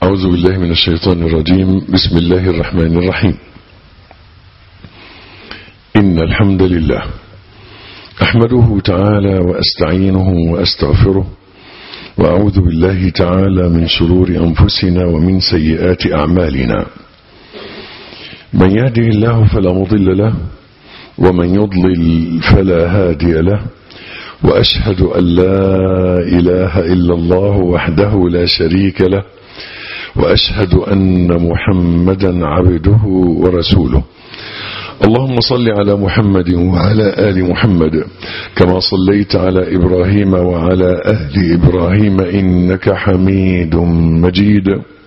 أعوذ بالله من الشيطان الرجيم بسم الله الرحمن الرحيم إن الحمد لله أحمده تعالى وأستعينه وأستغفره وأعوذ بالله تعالى من شرور أنفسنا ومن سيئات أعمالنا من يهده الله فلا مضل له ومن يضلل فلا هادي له وأشهد أن لا إله إلا الله وحده لا شريك له وأشهد أن محمدا عبده ورسوله اللهم صل على محمد وعلى آل محمد كما صليت على إبراهيم وعلى أهل إبراهيم إنك حميد مجيد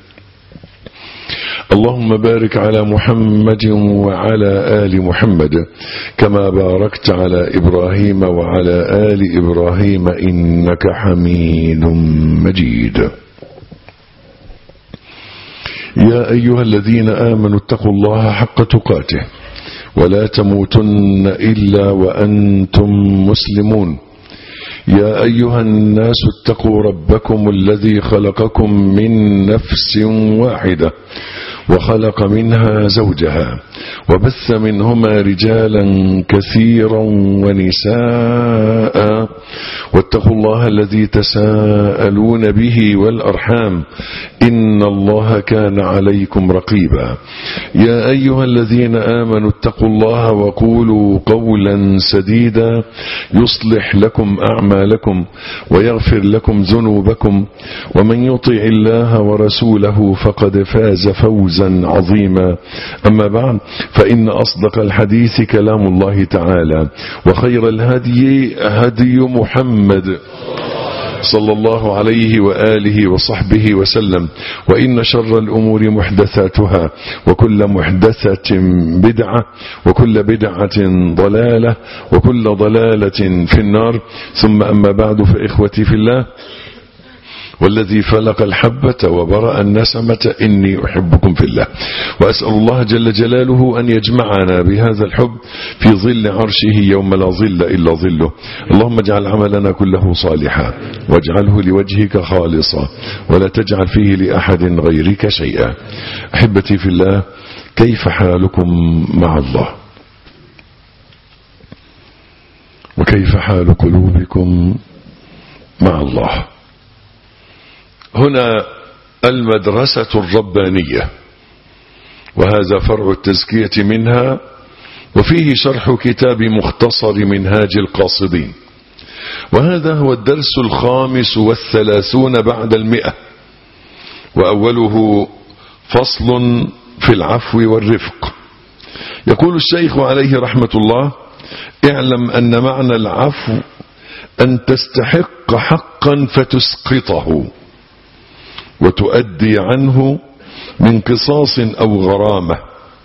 اللهم بارك على محمد وعلى آل محمد كما باركت على إبراهيم وعلى آل إبراهيم إنك حميد مجيد يا أيها الذين آمنوا اتقوا الله حق تقاته ولا تموتن إلا وأنتم مسلمون يا أيها الناس اتقوا ربكم الذي خلقكم من نفس واحدة وخلق منها زوجها وبث منهما رجالا كثيرا ونساء واتقوا الله الذي تساءلون به والأرحام إن الله كان عليكم رقيبا يا أيها الذين آمنوا اتقوا الله وقولوا قولا سديدا يصلح لكم أعمالكم ويغفر لكم ذنوبكم ومن يطع الله ورسوله فقد فاز فوزا عظيما أما بعد فإن أصدق الحديث كلام الله تعالى وخير الهدي هدي محمد صلى الله عليه وآله وصحبه وسلم وإن شر الأمور محدثاتها وكل محدثة بدعة وكل بدعة ضلالة وكل ضلالة في النار ثم أما بعد فإخوتي في الله والذي فلق الحبة وبرأ النسمة إني أحبكم في الله وأسأل الله جل جلاله أن يجمعنا بهذا الحب في ظل عرشه يوم لا ظل إلا ظله اللهم اجعل عملنا كله صالحا واجعله لوجهك خالصا ولا تجعل فيه لأحد غيرك شيئا أحبتي في الله كيف حالكم مع الله وكيف حال قلوبكم مع الله هنا المدرسة الربانية وهذا فرع التزكية منها وفيه شرح كتاب مختصر منهاج القاصدين وهذا هو الدرس الخامس والثلاثون بعد المئة وأوله فصل في العفو والرفق يقول الشيخ عليه رحمة الله اعلم أن معنى العفو أن تستحق حقا فتسقطه وتؤدي عنه من قصاص أو غرامة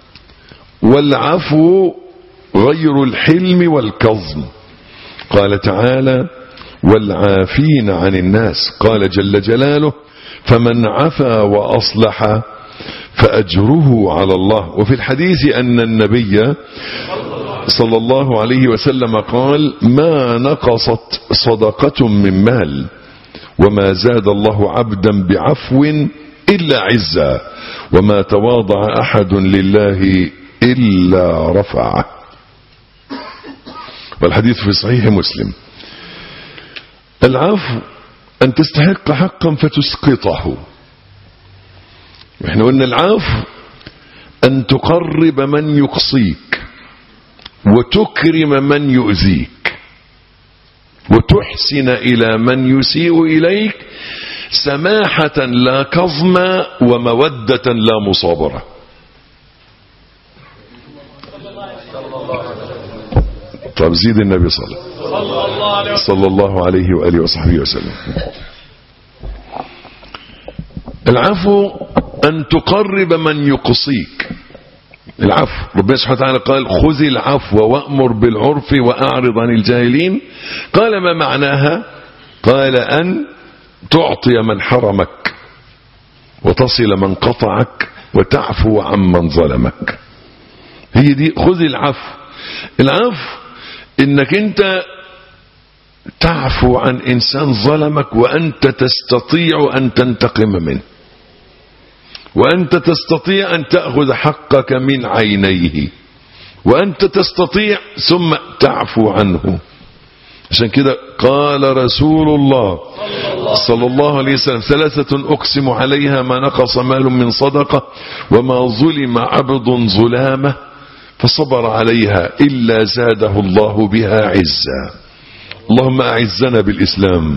والعفو غير الحلم والكظم قال تعالى والعافين عن الناس قال جل جلاله فمن عفا وأصلح فأجره على الله وفي الحديث أن النبي صلى الله عليه وسلم قال ما نقصت صدقة من مال وما زاد الله عبدا بعفو إلا عزا وما تواضع أحد لله إلا رفعه والحديث في صحيح مسلم العفو أن تستحق حقا فتسقطه احنا قلنا العفو أن تقرب من يقصيك وتكرم من يؤذيك وتحسن إلى من يسيء إليك سماحة لا كظم ومودة لا مصابرة طب زيد النبي صلى صلى الله عليه وآله وصحبه وسلم العفو أن تقرب من يقصيك العفو ربنا سبحانه وتعالى قال خذ العفو وأمر بالعرف وأعرض عن الجاهلين قال ما معناها قال أن تعطي من حرمك وتصل من قطعك وتعفو عمن ظلمك هي دي خذ العفو العفو انك انت تعفو عن انسان ظلمك وانت تستطيع ان تنتقم منه وأنت تستطيع أن تأخذ حقك من عينيه وأنت تستطيع ثم تعفو عنه عشان كده قال رسول الله صلى الله عليه وسلم ثلاثة أقسم عليها ما نقص مال من صدقة وما ظلم عبد ظلامة فصبر عليها إلا زاده الله بها عزا اللهم أعزنا بالإسلام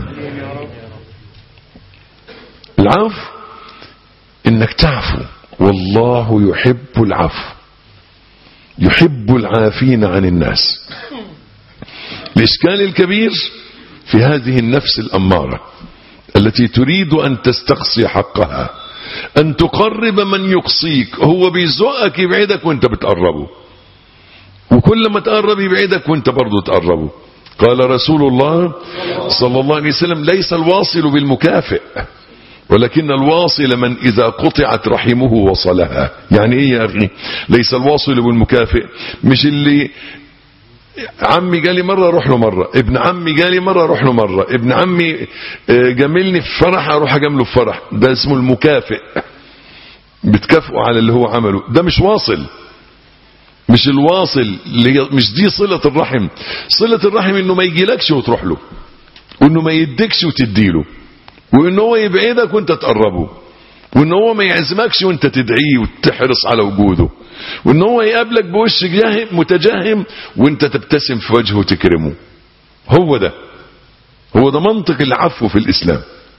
العفو إنك تعفو والله يحب العفو يحب العافين عن الناس الإشكال الكبير في هذه النفس الأمارة التي تريد أن تستقصي حقها أن تقرب من يقصيك هو بيزقك يبعدك وانت بتقربه وكل ما تقرب يبعدك وانت برضه تقربه قال رسول الله صلى الله عليه وسلم ليس الواصل بالمكافئ ولكن الواصل من إذا قطعت رحمه وصلها يعني إيه يا أخي ليس الواصل بالمكافئ مش اللي عمي جالي مرة اروح له مرة ابن عمي جالي مرة اروح له مرة ابن عمي جاملني في فرح اروح اجامله في فرح ده اسمه المكافئ بتكافئه على اللي هو عمله ده مش واصل مش الواصل مش دي صلة الرحم صلة الرحم انه ما يجيلكش وتروح له وانه ما يدكش وتديله وان هو يبعدك وانت تقربه وان هو ما يعزمكش وانت تدعيه وتحرص على وجوده وان هو يقابلك بوش جاهم متجهم وانت تبتسم في وجهه وتكرمه هو ده هو ده منطق العفو في الاسلام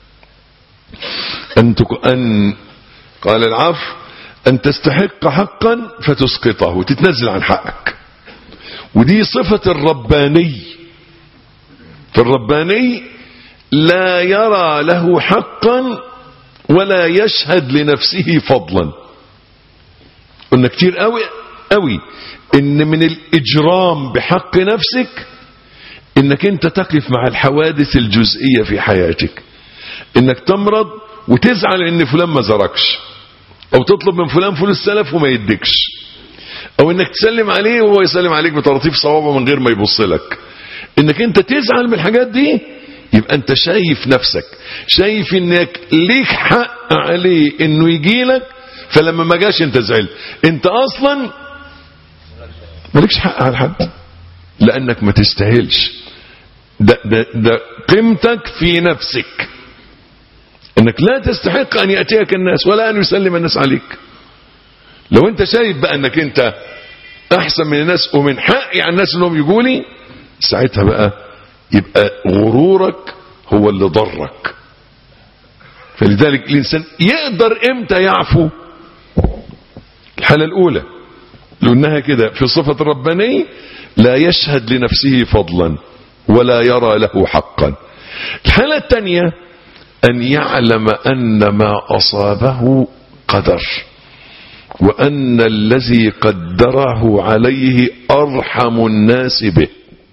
ان تك... ان قال العفو ان تستحق حقا فتسقطه وتتنزل عن حقك ودي صفة الرباني فالرباني لا يرى له حقا ولا يشهد لنفسه فضلا قلنا كتير قوي قوي ان من الاجرام بحق نفسك انك انت تقف مع الحوادث الجزئية في حياتك انك تمرض وتزعل ان فلان ما زاركش او تطلب من فلان فلوس سلف وما يدكش او انك تسلم عليه وهو يسلم عليك بطراطيف صوابه من غير ما يبص لك انك انت تزعل من الحاجات دي يبقى انت شايف نفسك شايف انك ليك حق عليه انه يجي لك فلما ما جاش انت زعلت انت اصلا مالكش حق على حد لانك ما تستاهلش ده, ده, ده قيمتك في نفسك انك لا تستحق ان يأتيك الناس ولا ان يسلم الناس عليك لو انت شايف بقى انك انت احسن من الناس ومن حقي على الناس انهم يجوا لي ساعتها بقى يبقى غرورك هو اللي ضرك فلذلك الانسان يقدر امتى يعفو الحالة الاولى لانها كده في صفة الرباني لا يشهد لنفسه فضلا ولا يرى له حقا الحالة الثانية ان يعلم ان ما اصابه قدر وان الذي قدره عليه ارحم الناس به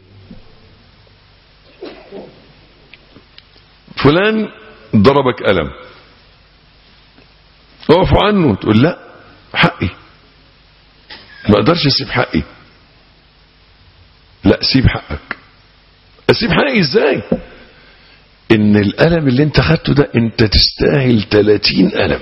فلان ضربك ألم اقف عنه تقول لا حقي ما اقدرش اسيب حقي لا سيب حقك اسيب حقي ازاي ان الالم اللي انت خدته ده انت تستاهل 30 الم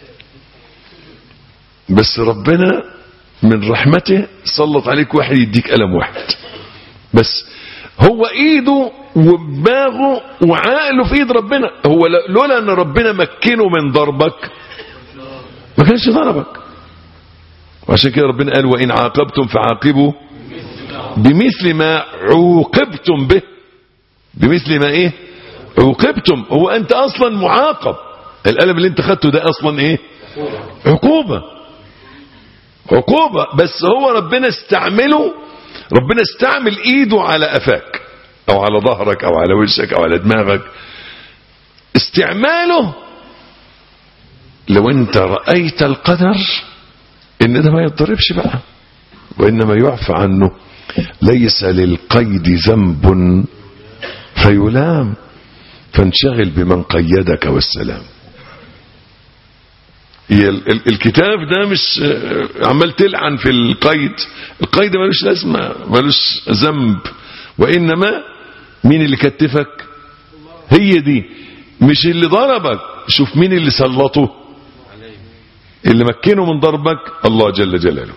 بس ربنا من رحمته سلط عليك واحد يديك الم واحد بس هو ايده ودماغه وعقله في ايد ربنا هو لولا ان ربنا مكنه من ضربك ما كانش ضربك وعشان كده ربنا قال وان عاقبتم فعاقبوا بمثل ما عوقبتم به بمثل ما ايه عوقبتم هو انت اصلا معاقب الالم اللي انت خدته ده اصلا ايه عقوبة عقوبة بس هو ربنا استعمله ربنا استعمل ايده على قفاك او على ظهرك او على وشك او على دماغك استعماله لو انت رأيت القدر ان ده ما يتضربش بقى وانما يعفى عنه ليس للقيد ذنب فيلام فانشغل بمن قيدك والسلام هي الكتاب ده مش عمال تلعن في القيد القيد ملوش لازمة ملوش ذنب وإنما مين اللي كتفك هي دي مش اللي ضربك شوف مين اللي سلطه اللي مكنه من ضربك الله جل جلاله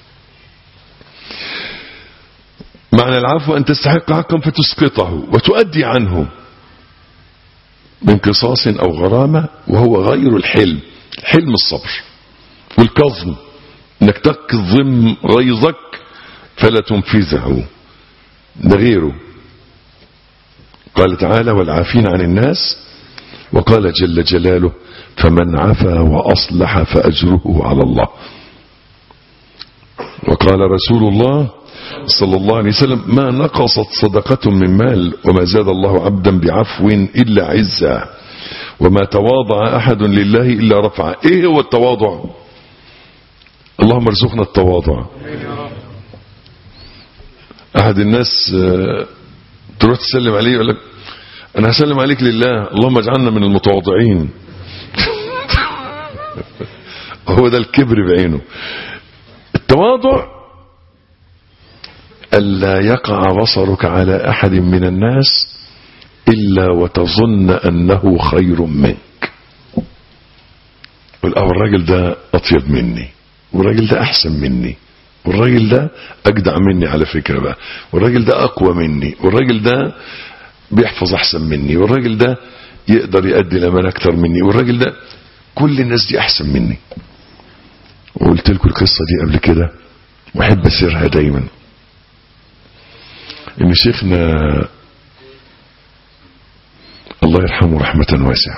معنى العفو أن تستحق حقا فتسقطه وتؤدي عنه من قصاص أو غرامة وهو غير الحلم حلم الصبر والكظم انك تكظم غيظك فلا تنفذه ده غيره قال تعالى والعافين عن الناس وقال جل جلاله فمن عفا وأصلح فأجره على الله وقال رسول الله صلى الله عليه وسلم ما نقصت صدقة من مال وما زاد الله عبدا بعفو إلا عزا وما تواضع أحد لله إلا رفع إيه هو التواضع اللهم ارزقنا التواضع أحد الناس آه، تروح تسلم عليه يقول لك أنا هسلم عليك لله اللهم اجعلنا من المتواضعين هو ده الكبر بعينه التواضع ألا يقع بصرك على أحد من الناس إلا وتظن أنه خير منك والأول الراجل ده أطيب مني والراجل ده أحسن مني والراجل ده أجدع مني على فكرة بقى والراجل ده أقوى مني والراجل ده بيحفظ أحسن مني والراجل ده يقدر يؤدي الأمان أكتر مني والراجل ده كل الناس دي أحسن مني وقلت لكم القصة دي قبل كده وأحب أسيرها دايما إن شيخنا الله يرحمه رحمة واسعة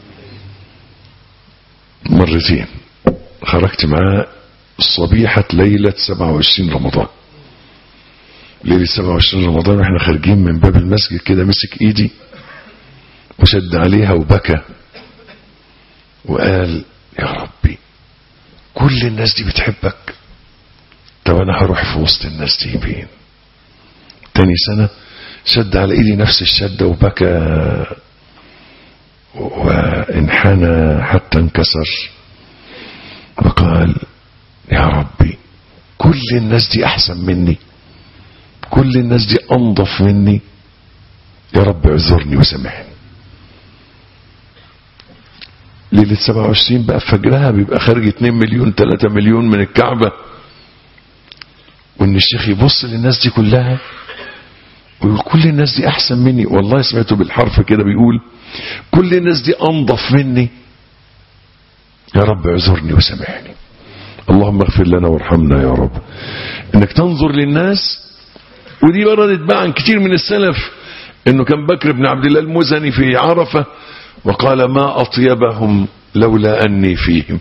مرتين خرجت معاه صبيحة ليلة 27 رمضان ليلة 27 رمضان واحنا خارجين من باب المسجد كده مسك ايدي وشد عليها وبكى وقال يا ربي كل الناس دي بتحبك طب انا هروح في وسط الناس دي فين تاني سنة شد على ايدي نفس الشدة وبكى وانحنى حتى انكسر وقال يا ربي كل الناس دي احسن مني كل الناس دي انظف مني يا رب اعذرني وسامحني ليلة 27 بقى فجرها بيبقى خارج 2 مليون 3 مليون من الكعبة وان الشيخ يبص للناس دي كلها ويقول كل الناس دي احسن مني والله سمعته بالحرف كده بيقول كل الناس دي انظف مني يا رب اعذرني وسامحني اللهم اغفر لنا وارحمنا يا رب انك تنظر للناس ودي وردت بقى عن كتير من السلف انه كان بكر بن عبد الله المزني في عرفة وقال ما اطيبهم لولا اني فيهم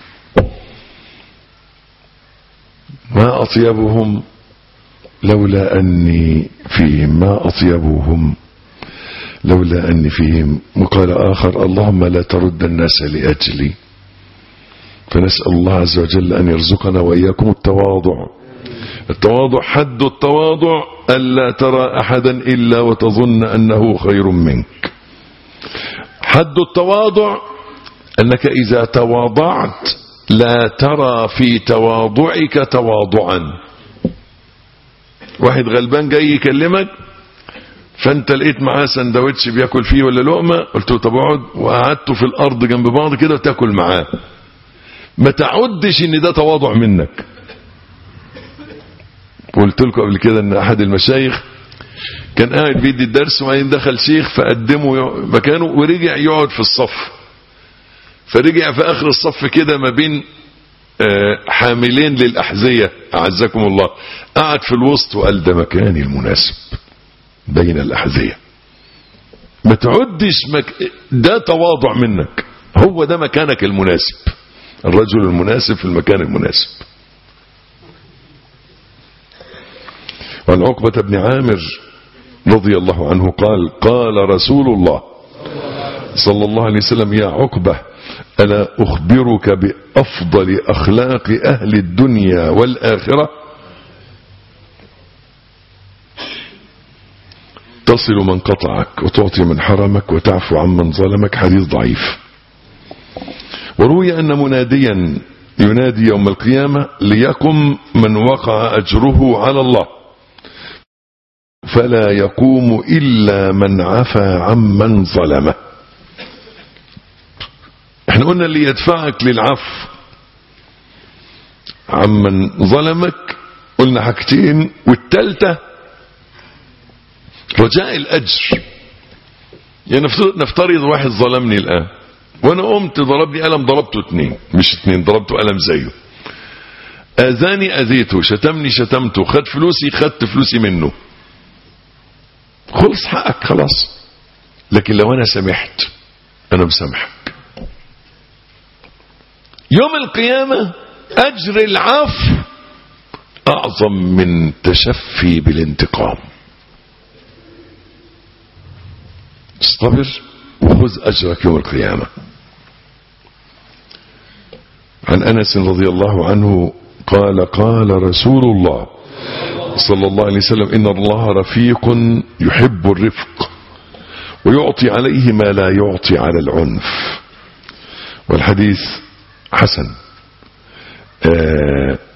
ما اطيبهم لولا اني فيهم ما اطيبهم لولا اني فيهم وقال اخر اللهم لا ترد الناس لاجلي فنسأل الله عز وجل أن يرزقنا وإياكم التواضع التواضع حد التواضع ألا ترى أحدا إلا وتظن أنه خير منك حد التواضع أنك إذا تواضعت لا ترى في تواضعك تواضعا واحد غلبان جاي يكلمك فانت لقيت معاه سندوتش بياكل فيه ولا لقمه قلت له طب اقعد وقعدته في الارض جنب بعض كده وتاكل معاه ما تعدش ان ده تواضع منك قلت لكم قبل كده ان احد المشايخ كان قاعد بيدي الدرس وبعدين دخل شيخ فقدمه مكانه ورجع يقعد في الصف فرجع في اخر الصف كده ما بين حاملين للاحذيه اعزكم الله قعد في الوسط وقال ده مكاني المناسب بين الاحذيه ما تعدش مك... ده تواضع منك هو ده مكانك المناسب الرجل المناسب في المكان المناسب وعن عقبة بن عامر رضي الله عنه قال قال رسول الله صلى الله عليه وسلم يا عقبة ألا أخبرك بأفضل أخلاق أهل الدنيا والآخرة تصل من قطعك وتعطي من حرمك وتعفو عمن ظلمك حديث ضعيف وروي أن مناديا ينادي يوم القيامة ليقم من وقع أجره على الله فلا يقوم إلا من عفى عمن ظلمه احنا قلنا اللي يدفعك للعفو عمن ظلمك قلنا حاجتين والتالتة رجاء الأجر يعني نفترض واحد ظلمني الآن وانا قمت ضربني قلم ضربته اتنين مش اتنين ضربته قلم زيه اذاني اذيته شتمني شتمته خد فلوسي خدت فلوسي منه خلص حقك خلاص لكن لو انا سمحت انا مسامحك يوم القيامة اجر العفو اعظم من تشفي بالانتقام اصطبر وخذ اجرك يوم القيامة عن انس رضي الله عنه قال قال رسول الله صلى الله عليه وسلم ان الله رفيق يحب الرفق ويعطي عليه ما لا يعطي على العنف والحديث حسن آه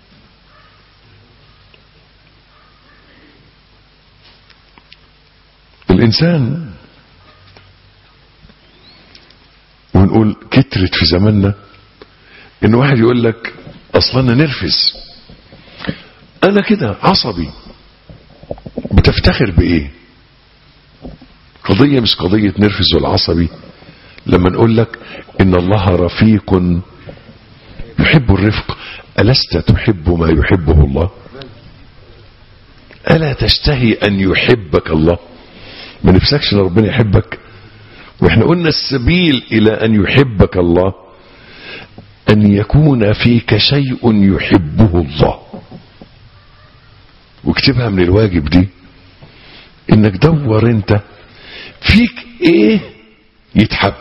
الانسان ونقول كترت في زماننا ان واحد يقول لك اصلا انا نرفز انا كده عصبي بتفتخر بايه قضية مش قضية نرفز والعصبي لما نقول لك ان الله رفيق يحب الرفق ألست تحب ما يحبه الله ألا تشتهي أن يحبك الله ما نفسكش ان ربنا يحبك واحنا قلنا السبيل الى ان يحبك الله ان يكون فيك شيء يحبه الله واكتبها من الواجب دي انك دور انت فيك ايه يتحب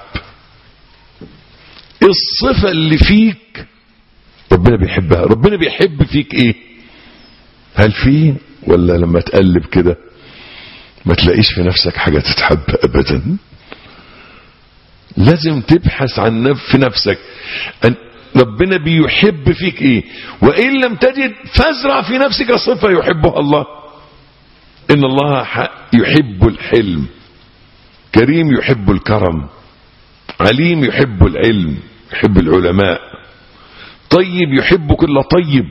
الصفة اللي فيك ربنا بيحبها ربنا بيحب فيك ايه هل فيه ولا لما تقلب كده ما تلاقيش في نفسك حاجة تتحب ابدا لازم تبحث عن في نفسك أن ربنا بيحب فيك ايه وان لم تجد فازرع في نفسك صفة يحبها الله ان الله يحب الحلم كريم يحب الكرم عليم يحب العلم يحب العلماء طيب يحب كل طيب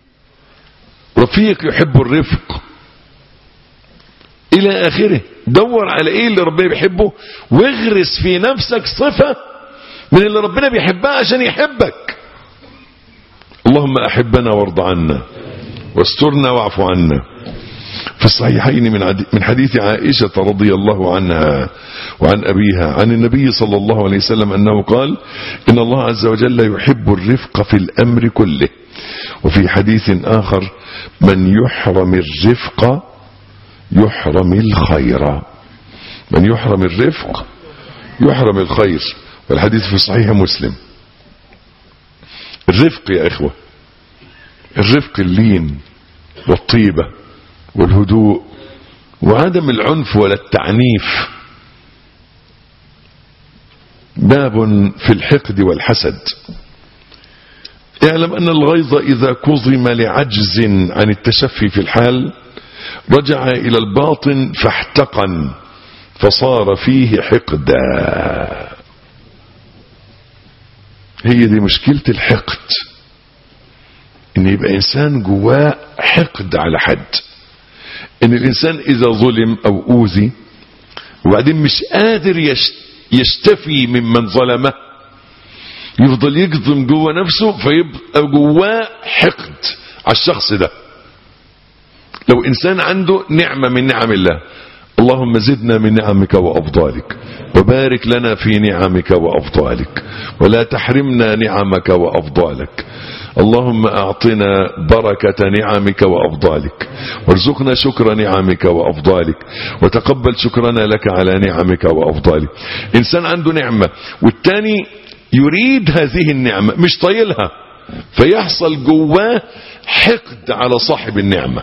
رفيق يحب الرفق الى اخره دور على ايه اللي ربنا بيحبه واغرس في نفسك صفة من اللي ربنا بيحبها عشان يحبك اللهم احبنا وارض عنا واسترنا واعف عنا في الصحيحين من من حديث عائشة رضي الله عنها وعن أبيها عن النبي صلى الله عليه وسلم أنه قال إن الله عز وجل يحب الرفق في الأمر كله وفي حديث آخر من يحرم الرفق يحرم الخير من يحرم الرفق يحرم الخير والحديث في صحيح مسلم الرفق يا إخوة الرفق اللين والطيبة والهدوء وعدم العنف ولا التعنيف باب في الحقد والحسد اعلم أن الغيظ إذا كظم لعجز عن التشفي في الحال رجع إلى الباطن فاحتقن فصار فيه حقدا هي دي مشكلة الحقد ان يبقى انسان جواه حقد على حد ان الانسان اذا ظلم او اوذي وبعدين مش قادر يشتفي ممن ظلمه يفضل يكظم جوه نفسه فيبقى جواه حقد على الشخص ده لو انسان عنده نعمة من نعم الله اللهم زدنا من نعمك وافضالك وبارك لنا في نعمك وافضالك ولا تحرمنا نعمك وافضالك اللهم اعطنا بركة نعمك وافضالك وارزقنا شكر نعمك وافضالك وتقبل شكرنا لك على نعمك وافضالك انسان عنده نعمة والتاني يريد هذه النعمة مش طايلها فيحصل جواه حقد على صاحب النعمه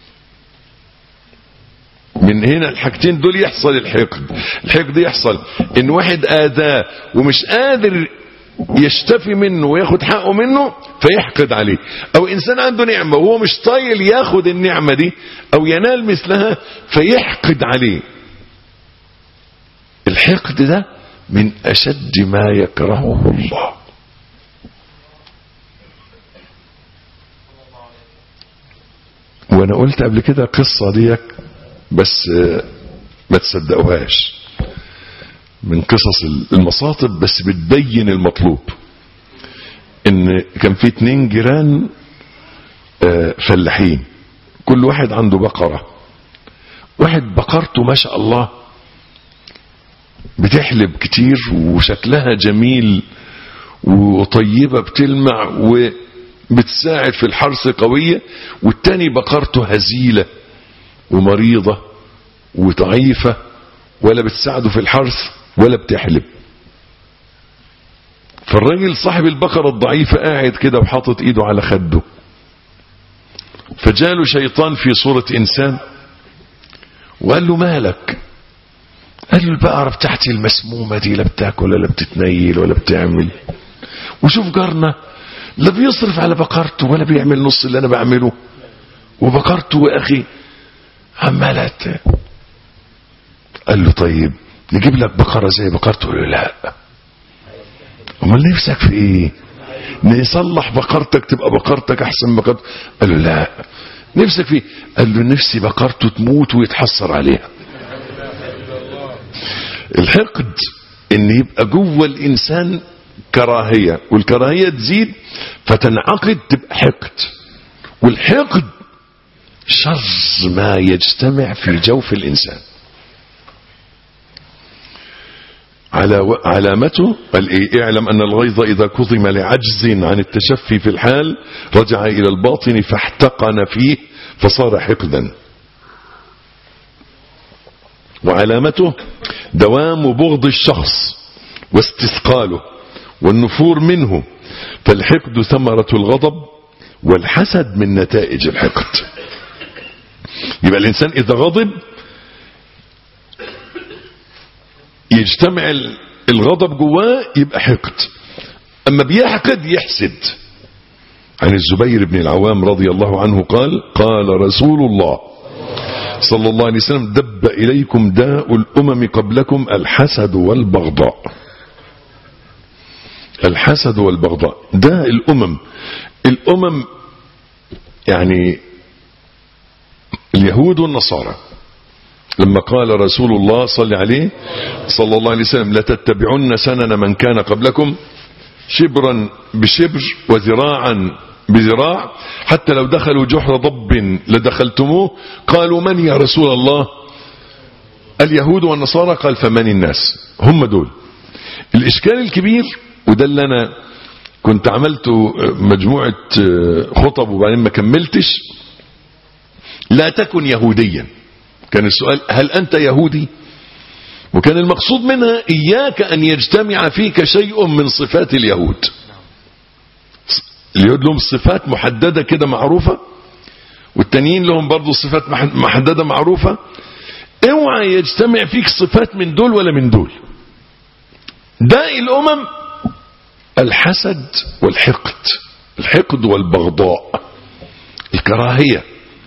من هنا الحاجتين دول يحصل الحقد الحقد يحصل ان واحد اذاه ومش قادر يشتفي منه وياخد حقه منه فيحقد عليه او انسان عنده نعمة وهو مش طايل ياخد النعمة دي او ينال مثلها فيحقد عليه الحقد ده من اشد ما يكرهه الله وانا قلت قبل كده قصة ديك بس ما تصدقوهاش من قصص المصاطب بس بتبين المطلوب ان كان في اتنين جيران فلاحين كل واحد عنده بقرة واحد بقرته ما شاء الله بتحلب كتير وشكلها جميل وطيبة بتلمع وبتساعد في الحرث قوية والتاني بقرته هزيلة ومريضة وضعيفة ولا بتساعده في الحرث ولا بتحلب فالراجل صاحب البقرة الضعيفة قاعد كده وحاطط ايده على خده فجاله شيطان في صورة انسان وقال له مالك قال له البقرة بتاعتي المسمومة دي لا بتاكل ولا بتتنيل ولا بتعمل وشوف جارنا لا بيصرف على بقرته ولا بيعمل نص اللي انا بعمله وبقرته واخي عمالة قال له طيب نجيب لك بقرة زي بقرته قال له لا امال نفسك في ايه نصلح بقرتك تبقى بقرتك احسن بقرتك قال له لا نفسك في قال له نفسي بقرته تموت ويتحسر عليها الحقد ان يبقى جوه الانسان كراهية والكراهية تزيد فتنعقد تبقى حقد والحقد شر ما يجتمع في جوف الانسان على و... علامته قال إيه اعلم أن الغيظ إذا كظم لعجز عن التشفي في الحال رجع إلى الباطن فاحتقن فيه فصار حقدا وعلامته دوام بغض الشخص واستثقاله والنفور منه فالحقد ثمرة الغضب والحسد من نتائج الحقد يبقى الإنسان إذا غضب يجتمع الغضب جواه يبقى حقد اما بيحقد يحسد عن الزبير بن العوام رضي الله عنه قال قال رسول الله صلى الله عليه وسلم دب اليكم داء الامم قبلكم الحسد والبغضاء الحسد والبغضاء داء الامم الامم يعني اليهود والنصارى لما قال رسول الله صلى عليه صلى الله عليه وسلم لتتبعن سنن من كان قبلكم شبرا بشبر وذراعا بذراع حتى لو دخلوا جحر ضب لدخلتموه قالوا من يا رسول الله اليهود والنصارى قال فمن الناس هم دول الإشكال الكبير وده اللي أنا كنت عملت مجموعة خطب وبعدين ما كملتش لا تكن يهوديا كان السؤال هل أنت يهودي وكان المقصود منها إياك أن يجتمع فيك شيء من صفات اليهود اليهود لهم صفات محددة كده معروفة والتانيين لهم برضو صفات محددة معروفة اوعى يجتمع فيك صفات من دول ولا من دول داء الأمم الحسد والحقد الحقد والبغضاء الكراهية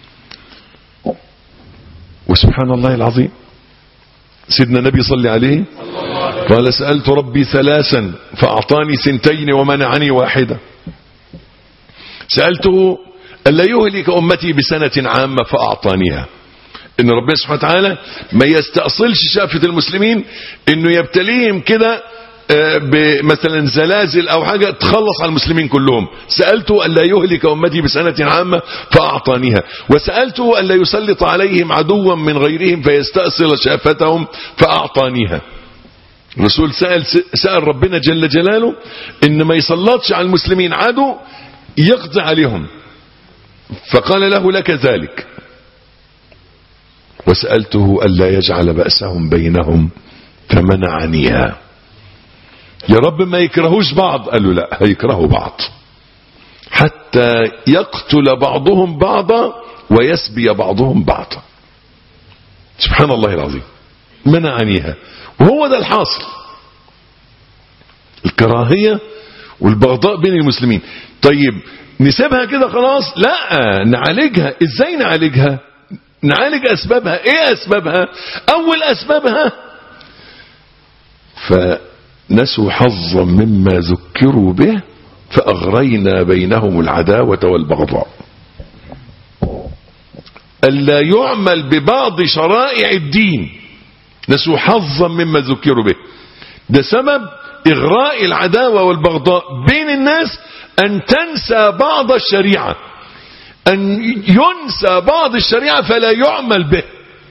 وسبحان الله العظيم سيدنا النبي صلى عليه قال سألت ربي ثلاثا فأعطاني سنتين ومنعني واحدة سألته ألا يهلك أمتي بسنة عامة فأعطانيها إن ربنا سبحانه وتعالى ما يستأصلش شافة المسلمين إنه يبتليهم كده بمثلا زلازل او حاجة تخلص على المسلمين كلهم سألته ألا يهلك أمتي بسنة عامة فأعطانيها وسألته ألا يسلط عليهم عدوا من غيرهم فيستأصل شافتهم فأعطانيها الرسول سأل, سأل ربنا جل جلاله إن ما يسلطش على المسلمين عدو يقضي عليهم فقال له لك ذلك وسألته ألا يجعل بأسهم بينهم فمنعنيها يا رب ما يكرهوش بعض قال له لا هيكرهوا بعض حتى يقتل بعضهم بعضا ويسبي بعضهم بعضا سبحان الله العظيم منعنيها وهو ده الحاصل الكراهية والبغضاء بين المسلمين طيب نسيبها كده خلاص لا نعالجها ازاي نعالجها نعالج اسبابها ايه اسبابها اول اسبابها فنسوا حظا مما ذكروا به فاغرينا بينهم العداوة والبغضاء ألا يعمل ببعض شرائع الدين نسوا حظا مما ذكروا به ده سبب إغراء العداوة والبغضاء بين الناس أن تنسى بعض الشريعة أن ينسى بعض الشريعة فلا يعمل به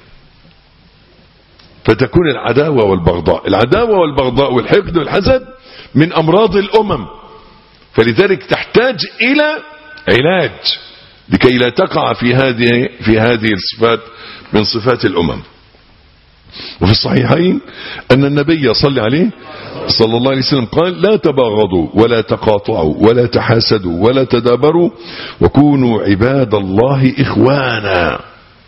فتكون العداوة والبغضاء العداوة والبغضاء والحقد والحسد من أمراض الأمم فلذلك تحتاج إلى علاج لكي لا تقع في هذه في هذه الصفات من صفات الأمم وفي الصحيحين أن النبي صلى عليه صلى الله عليه وسلم قال لا تباغضوا ولا تقاطعوا ولا تحاسدوا ولا تدابروا وكونوا عباد الله إخوانا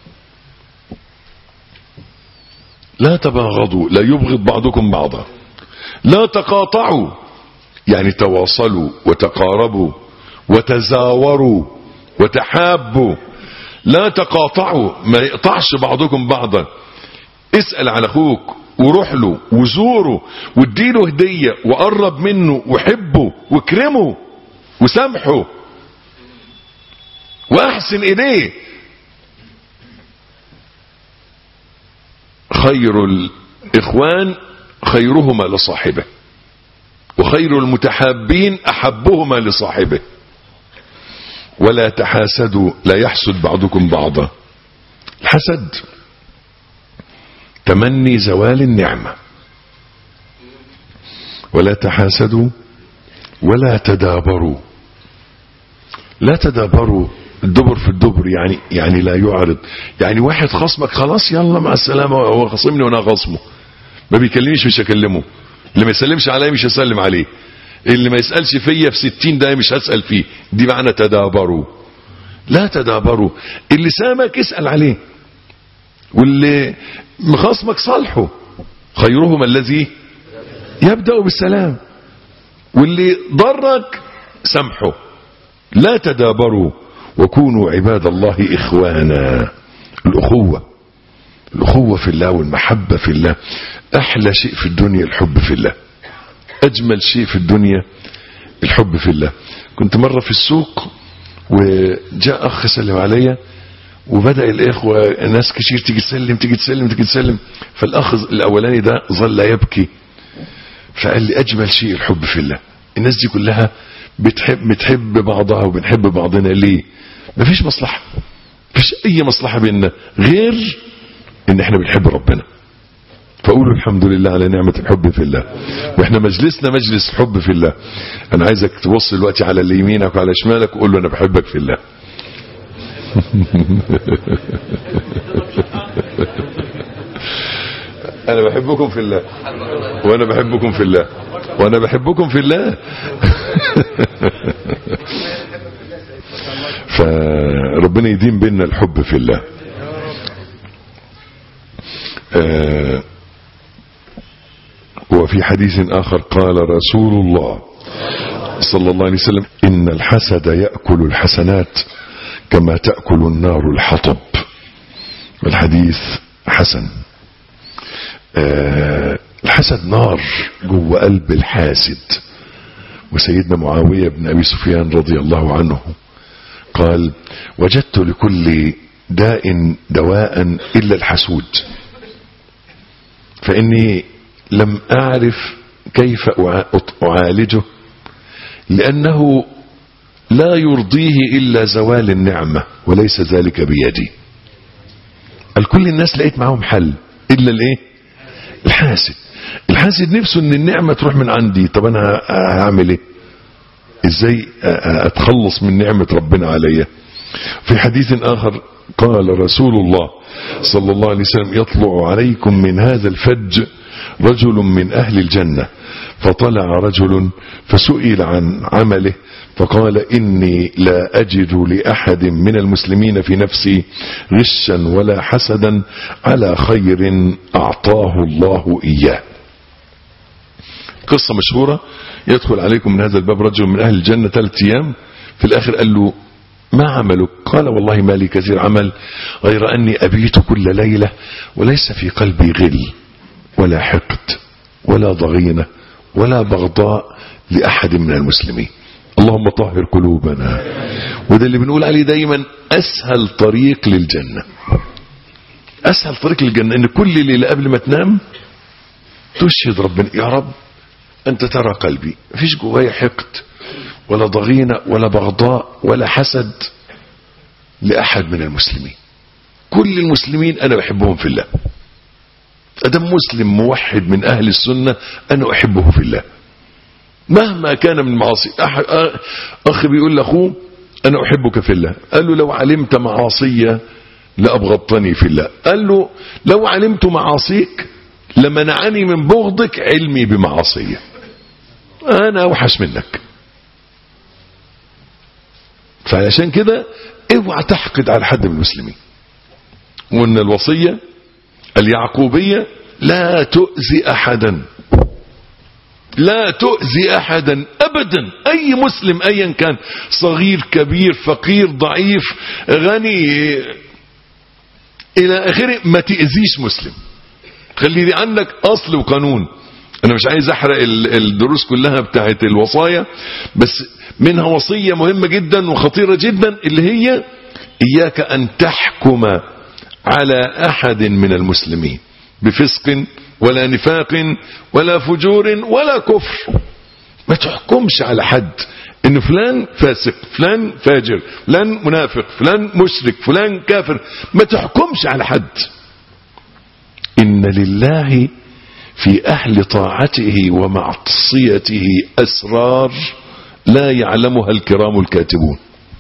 لا تباغضوا لا يبغض بعضكم بعضا لا تقاطعوا يعني تواصلوا وتقاربوا وتزاوروا وتحابوا لا تقاطعوا ما يقطعش بعضكم بعضا اسأل على اخوك وروح له وزوره واديله هدية وقرب منه وحبه واكرمه وسامحه واحسن اليه خير الاخوان خيرهما لصاحبه وخير المتحابين احبهما لصاحبه ولا تحاسدوا لا يحسد بعضكم بعضا الحسد تمني زوال النعمة ولا تحاسدوا ولا تدابروا لا تدابروا الدبر في الدبر يعني يعني لا يعرض يعني واحد خصمك خلاص يلا مع السلامة هو خصمني وانا خصمه ما بيكلمنيش مش هكلمه اللي ما يسلمش عليا مش هسلم عليه اللي ما يسألش فيا في ستين دقيقة مش هسأل فيه دي معنى تدابروا لا تدابروا اللي سامك اسأل عليه واللي مخاصمك صالحه خيرهما الذي يبدأ بالسلام واللي ضرك سامحه لا تدابروا وكونوا عباد الله إخوانا الأخوة الأخوة في الله والمحبة في الله أحلى شيء في الدنيا الحب في الله أجمل شيء في الدنيا الحب في الله كنت مرة في السوق وجاء أخ سلم عليا وبدأ الإخوة ناس كتير تيجي تسلم تيجي تسلم تيجي تسلم فالأخ الأولاني ده ظل يبكي فقال لي أجمل شيء الحب في الله الناس دي كلها بتحب بتحب بعضها وبنحب بعضنا ليه مفيش مصلحة مفيش أي مصلحة بيننا غير إن إحنا بنحب ربنا فقولوا الحمد لله على نعمة الحب في الله واحنا مجلسنا مجلس حب في الله انا عايزك تبص دلوقتي على اللي يمينك وعلى شمالك وقول له انا بحبك في الله انا بحبكم في الله وانا بحبكم في الله وانا بحبكم في الله فربنا يديم بينا الحب في الله آه وفي حديث آخر قال رسول الله صلى الله عليه وسلم إن الحسد يأكل الحسنات كما تأكل النار الحطب والحديث حسن أه الحسد نار جوه قلب الحاسد وسيدنا معاوية بن أبي سفيان رضي الله عنه قال وجدت لكل داء دواء إلا الحسود فإني لم أعرف كيف أعالجه لأنه لا يرضيه إلا زوال النعمة وليس ذلك بيدي الكل الناس لقيت معهم حل إلا الإيه الحاسد الحاسد نفسه ان النعمة تروح من عندي طب انا هعمل ايه ازاي اتخلص من نعمة ربنا عليا في حديث اخر قال رسول الله صلى الله عليه وسلم يطلع عليكم من هذا الفج رجل من أهل الجنة فطلع رجل فسئل عن عمله فقال إني لا أجد لأحد من المسلمين في نفسي غشا ولا حسدا على خير أعطاه الله إياه قصة مشهورة يدخل عليكم من هذا الباب رجل من أهل الجنة ثلاثة أيام في الآخر قال له ما عملك قال والله ما لي كثير عمل غير أني أبيت كل ليلة وليس في قلبي غل ولا حقد ولا ضغينة ولا بغضاء لأحد من المسلمين اللهم طهر قلوبنا وده اللي بنقول عليه دايما اسهل طريق للجنة اسهل طريق للجنة ان كل ليلة قبل ما تنام تشهد ربنا يا رب انت ترى قلبي مفيش جوايا حقد ولا ضغينة ولا بغضاء ولا حسد لأحد من المسلمين كل المسلمين أنا بحبهم في الله أدم مسلم موحد من أهل السنة أنا أحبه في الله مهما كان من معاصي أخ بيقول لأخوه أنا أحبك في الله قال له لو علمت معاصية لأبغضتني في الله قال له لو علمت معاصيك لمنعني من بغضك علمي بمعاصية أنا أوحش منك فعشان كده اوعى تحقد على حد من المسلمين وان الوصية اليعقوبية لا تؤذي احدا لا تؤذي احدا ابدا اي مسلم ايا كان صغير كبير فقير ضعيف غني الى اخره ما تأذيش مسلم خلي دي عندك اصل وقانون انا مش عايز احرق الدروس كلها بتاعت الوصايا بس منها وصية مهمة جدا وخطيرة جدا اللي هي اياك ان تحكم على احد من المسلمين بفسق ولا نفاق ولا فجور ولا كفر ما تحكمش على حد ان فلان فاسق فلان فاجر فلان منافق فلان مشرك فلان كافر ما تحكمش على حد ان لله في اهل طاعته ومعصيته اسرار لا يعلمها الكرام الكاتبون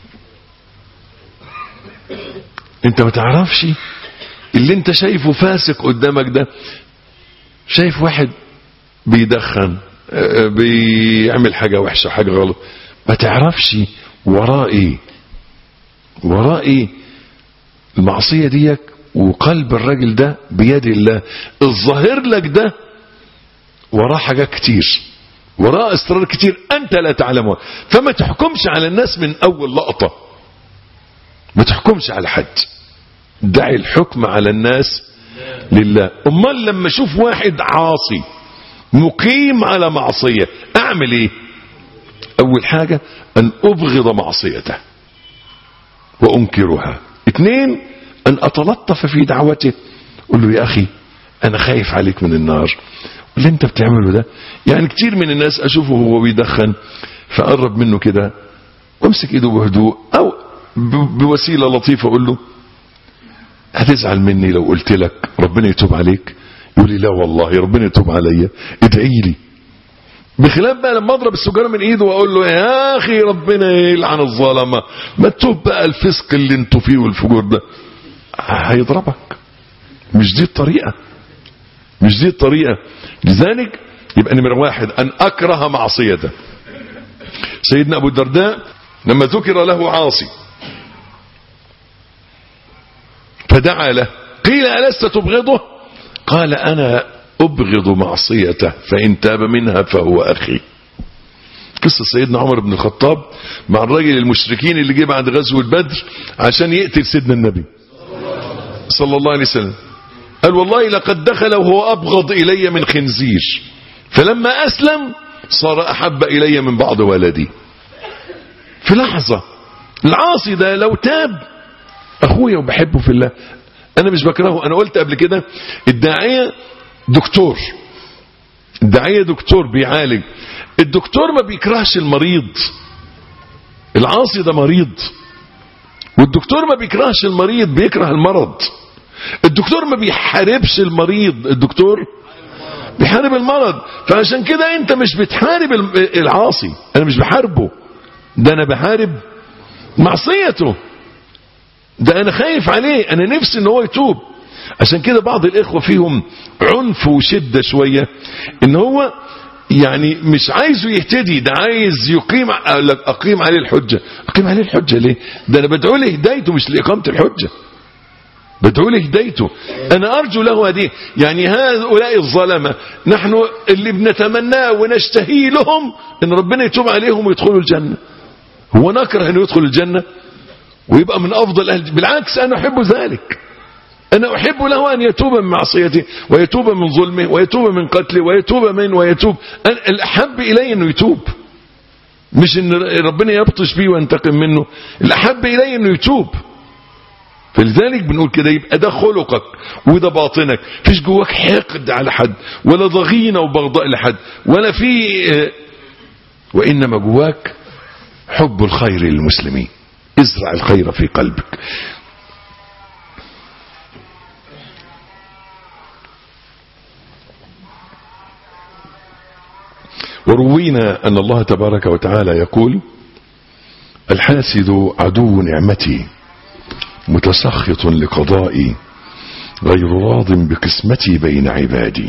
انت ما تعرفش اللي انت شايفه فاسق قدامك ده شايف واحد بيدخن بيعمل حاجة وحشة حاجة غلط ما تعرفش وراه ايه وراه ايه المعصية ديك وقلب الراجل ده بيد الله الظاهر لك ده وراه حاجات كتير وراه اسرار كتير انت لا تعلمها فما تحكمش على الناس من اول لقطة ما تحكمش على حد دعي الحكم على الناس لله امال لما اشوف واحد عاصي مقيم على معصية اعمل ايه اول حاجة ان ابغض معصيته وانكرها اثنين ان اتلطف في دعوته قل له يا اخي انا خايف عليك من النار اللي انت بتعمله ده يعني كتير من الناس اشوفه هو بيدخن فقرب منه كده وامسك ايده بهدوء او بوسيلة لطيفة اقول له هتزعل مني لو قلت لك ربنا يتوب عليك يقول لي لا والله ربنا يتوب عليا ادعي لي بخلاف بقى لما اضرب السجاره من ايده واقول له يا اخي ربنا يلعن الظلمه ما تتوب بقى الفسق اللي انتوا فيه والفجور ده هيضربك مش دي الطريقه مش دي الطريقه لذلك يبقى نمره واحد ان اكره معصيته سيدنا ابو الدرداء لما ذكر له عاصي فدعا له قيل ألست تبغضه قال أنا أبغض معصيته فإن تاب منها فهو أخي قصة سيدنا عمر بن الخطاب مع الراجل المشركين اللي جه بعد غزوة بدر عشان يقتل سيدنا النبي صلى الله عليه وسلم قال والله لقد دخل وهو أبغض إلي من خنزير فلما أسلم صار أحب إلي من بعض ولدي في لحظة العاصي ده لو تاب اخويا وبحبه في الله انا مش بكرهه انا قلت قبل كده الداعية دكتور الداعية دكتور بيعالج الدكتور ما بيكرهش المريض العاصي ده مريض والدكتور ما بيكرهش المريض بيكره المرض الدكتور ما بيحاربش المريض الدكتور بيحارب المرض فعشان كده انت مش بتحارب العاصي انا مش بحاربه ده انا بحارب معصيته ده انا خايف عليه انا نفسي ان هو يتوب عشان كده بعض الاخوة فيهم عنف وشدة شوية ان هو يعني مش عايزه يهتدي ده عايز يقيم اقيم عليه الحجة اقيم عليه الحجة ليه ده انا بدعو له هدايته مش لاقامة الحجة بدعو له هدايته انا ارجو له هديه يعني هؤلاء الظلمة نحن اللي بنتمناه ونشتهي لهم ان ربنا يتوب عليهم ويدخلوا الجنة هو نكره انه يدخل الجنة ويبقى من افضل اهل بالعكس انا احب ذلك انا احب له ان يتوب من معصيته ويتوب من ظلمه ويتوب من قتله ويتوب من ويتوب الاحب الي انه يتوب مش ان ربنا يبطش بيه وينتقم منه الاحب الي انه يتوب فلذلك بنقول كده يبقى ده خلقك وده باطنك فيش جواك حقد على حد ولا ضغينة وبغضاء لحد ولا في وإنما جواك حب الخير للمسلمين ازرع الخير في قلبك وروينا أن الله تبارك وتعالى يقول الحاسد عدو نعمتي متسخط لقضائي غير راض بقسمتي بين عبادي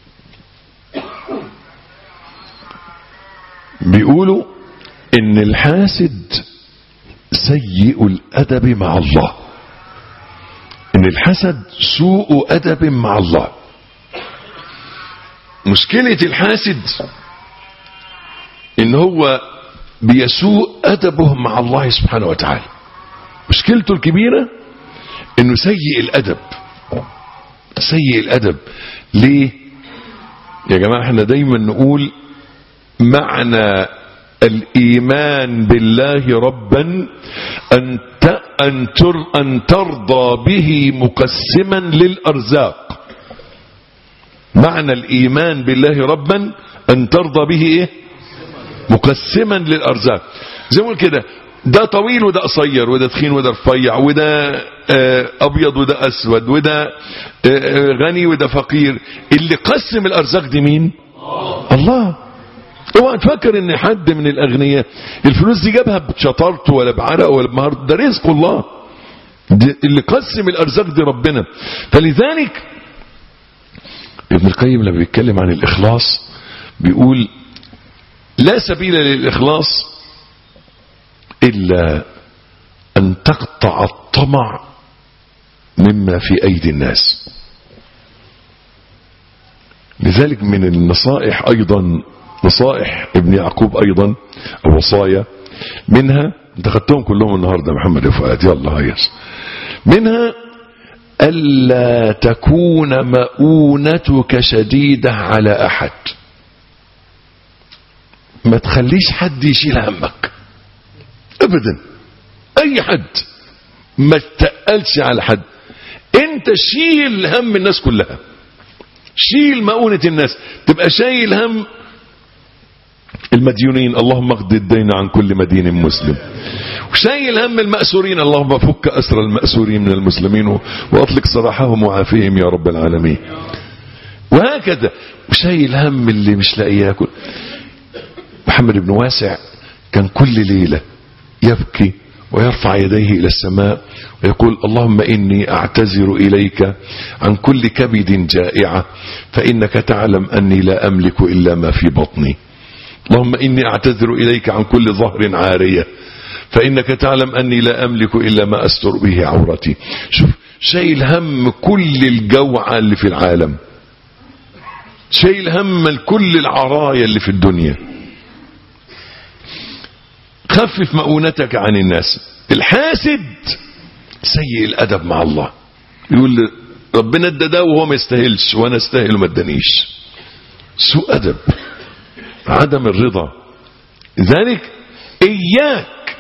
بيقولوا ان الحاسد سيء الادب مع الله ان الحسد سوء ادب مع الله مشكلة الحاسد ان هو بيسوء ادبه مع الله سبحانه وتعالى مشكلته الكبيرة انه سيء الادب سيء الادب ليه يا جماعة احنا دايما نقول معنى الايمان بالله ربا ان ان ان ترضى به مقسما للارزاق معنى الايمان بالله ربا ان ترضى به ايه مقسما للارزاق زي ما كده ده طويل وده قصير وده تخين وده رفيع وده ابيض وده اسود وده غني وده فقير اللي قسم الارزاق دي مين الله اوعى تفكر ان حد من الاغنياء الفلوس دي جابها بشطارته ولا بعرقه ولا بمهارته ده رزق الله اللي قسم الارزاق دي ربنا فلذلك ابن القيم لما بيتكلم عن الاخلاص بيقول لا سبيل للاخلاص الا ان تقطع الطمع مما في ايدي الناس لذلك من النصائح ايضا نصائح ابن يعقوب ايضا او وصايا منها انت خدتهم كلهم النهارده محمد فؤاد يلا هيس منها الا تكون مؤونتك شديده على احد ما تخليش حد يشيل همك ابدا اي حد ما تقلش على حد انت شيل هم الناس كلها شيل مؤونة الناس تبقى شايل هم المديونين اللهم اقض الدين عن كل مدين مسلم وشايل هم المأسورين اللهم فك أسر المأسورين من المسلمين وأطلق سراحهم وعافيهم يا رب العالمين وهكذا وشايل هم اللي مش لاقي ياكل محمد بن واسع كان كل ليلة يبكي ويرفع يديه إلى السماء ويقول اللهم إني أعتذر إليك عن كل كبد جائعة فإنك تعلم أني لا أملك إلا ما في بطني اللهم إني أعتذر إليك عن كل ظهر عارية فإنك تعلم أني لا أملك إلا ما أستر به عورتي شوف شايل هم كل الجوعى اللي في العالم شايل هم كل العرايا اللي في الدنيا خفف مؤونتك عن الناس الحاسد سيء الأدب مع الله يقول ربنا ادى ده وهو ما يستاهلش وانا استاهل وما ادانيش سوء ادب عدم الرضا لذلك اياك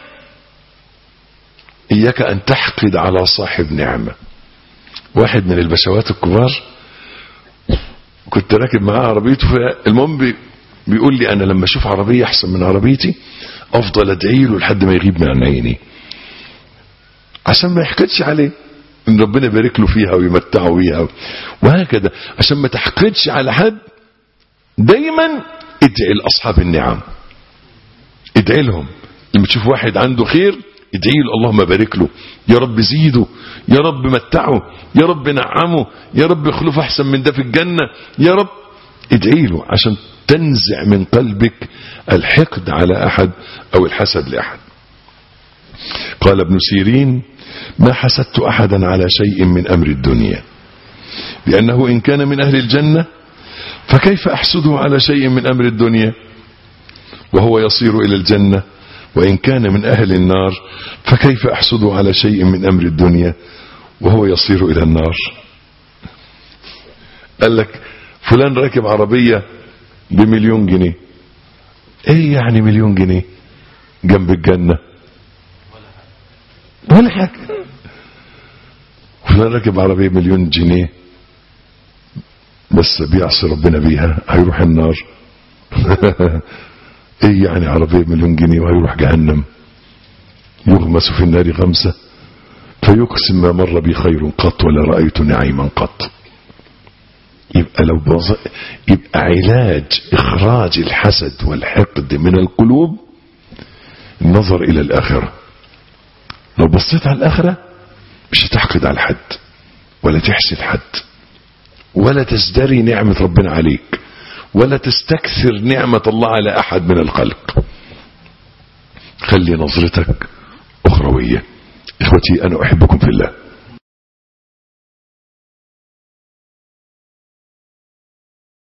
اياك ان تحقد على صاحب نعمة واحد من البشوات الكبار كنت راكب معاه عربيته المهم بي بيقول لي انا لما اشوف عربية احسن من عربيتي افضل ادعي له لحد ما يغيب من عيني عشان ما يحقدش عليه ان ربنا يبارك له فيها ويمتعه بيها وهكذا عشان ما تحقدش على حد دايما ادعي لاصحاب النعم ادعي لهم لما تشوف واحد عنده خير ادعي له اللهم بارك له يا رب زيده يا رب متعه يا رب نعمه يا رب اخلفه احسن من ده في الجنة يا رب ادعي له عشان تنزع من قلبك الحقد على احد او الحسد لاحد قال ابن سيرين ما حسدت احدا على شيء من امر الدنيا لانه ان كان من اهل الجنة فكيف احسده على شيء من امر الدنيا وهو يصير الى الجنة وان كان من اهل النار فكيف احسده على شيء من امر الدنيا وهو يصير الى النار قال لك فلان راكب عربية بمليون جنيه ايه يعني مليون جنيه جنب الجنة ولا حاجة فلان راكب عربية مليون جنيه بس بيعصي ربنا بيها هيروح النار ايه يعني عربية مليون جنيه وهيروح جهنم يغمس في النار غمسة فيقسم ما مر بي خير قط ولا رأيت نعيما قط يبقى لو بز... يبقى علاج إخراج الحسد والحقد من القلوب النظر إلى الآخرة لو بصيت على الآخرة مش هتحقد على حد ولا تحسد حد ولا تزدري نعمة ربنا عليك ولا تستكثر نعمة الله على أحد من الخلق خلي نظرتك أخروية إخوتي أنا أحبكم في الله